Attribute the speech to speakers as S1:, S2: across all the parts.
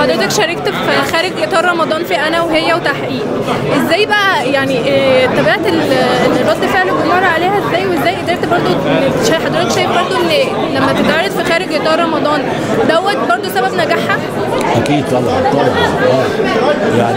S1: حضرتك شاركت في خارج اطار رمضان في انا وهي وتحقيق ازاي بقى يعني آه، تابعت ال- ال- رد فعل الجمهور عليها ازاي وازاي قدرت برضو شا- حضرتك شايف برضو ان لما تتعرض في خارج اطار رمضان دوت برضو سبب نجاحها
S2: اكيد طبعا طبعا آه. يعني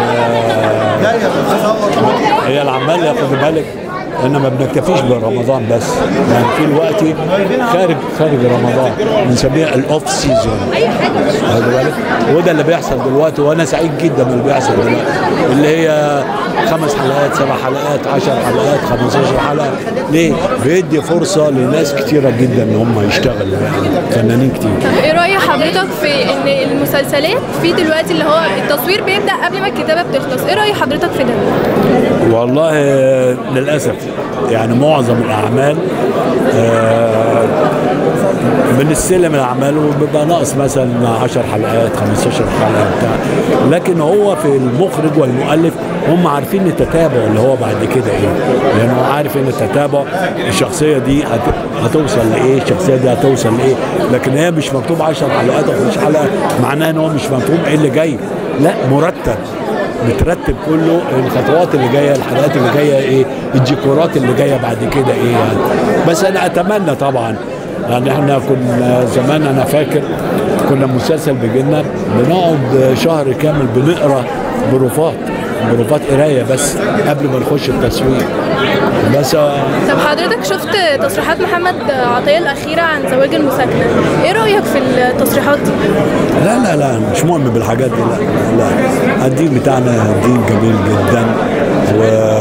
S2: آه، هي العمال خد بالك ان ما بنكتفيش برمضان بس يعني في الوقت خارج خارج رمضان بنسميها الاوف سيزون واخد بالك وده اللي بيحصل دلوقتي وانا سعيد جدا باللي بيحصل دلوقتي اللي هي خمس حلقات سبع حلقات عشر حلقات 15 حلقه ليه؟ بيدي فرصه لناس كتيره جدا ان هم يشتغلوا يعني فنانين كتير
S1: طب ايه رأي حضرتك في ان المسلسلات في دلوقتي اللي هو التصوير بيبدأ قبل ما الكتابة بتخلص ايه رأي حضرتك في ده
S2: والله آه، للاسف يعني معظم الاعمال آه، بنستلم الاعمال وبيبقى ناقص مثلا 10 حلقات 15 حلقه بتاع لكن هو في المخرج والمؤلف هم عارفين التتابع اللي هو بعد كده ايه لان هو عارف ان التتابع الشخصيه دي هت- هتوصل لايه الشخصيه دي هتوصل لايه لكن هي مش مكتوب 10 حلقات او 15 حلقه معناه ان هو مش مفهوم ايه اللي جاي لا مرتب مترتب كله الخطوات اللي جايه الحلقات اللي جايه ايه الديكورات اللي جايه بعد كده ايه يعني بس انا اتمنى طبعا يعني احنا كنا زمان انا فاكر كنا مسلسل بيجينا بنقعد شهر كامل بنقرا بروفات بروفات قرايه بس قبل ما نخش التصوير بس آه،
S1: طب حضرتك شفت تصريحات محمد عطية الأخيرة عن زواج المساكنة ايه رأيك في التصريحات دي؟
S2: لا لا لا مش مؤمن بالحاجات دي لا لا الدين بتاعنا دين جميل جدا و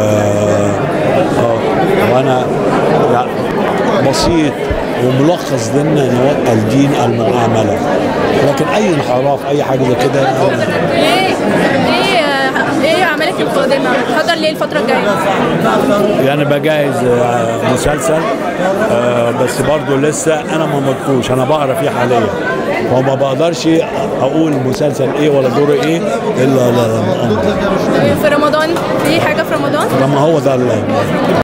S2: اه وانا لا بسيط وملخص ديننا ان هو الدين المعامله لكن اي انحراف اي حاجه زي كده
S1: ايه ايه ايه اعمالك القادمة؟ هتحضر ليه الفترة الجاية؟
S2: يعني بجهز آه، مسلسل آه، بس برضه لسه انا ما مدخوش انا بقرا فيه حاليا وما بقدرش اقول مسلسل ايه ولا دور ايه الا لما امضي
S1: في رمضان في حاجة في رمضان؟
S2: لما هو ده اللي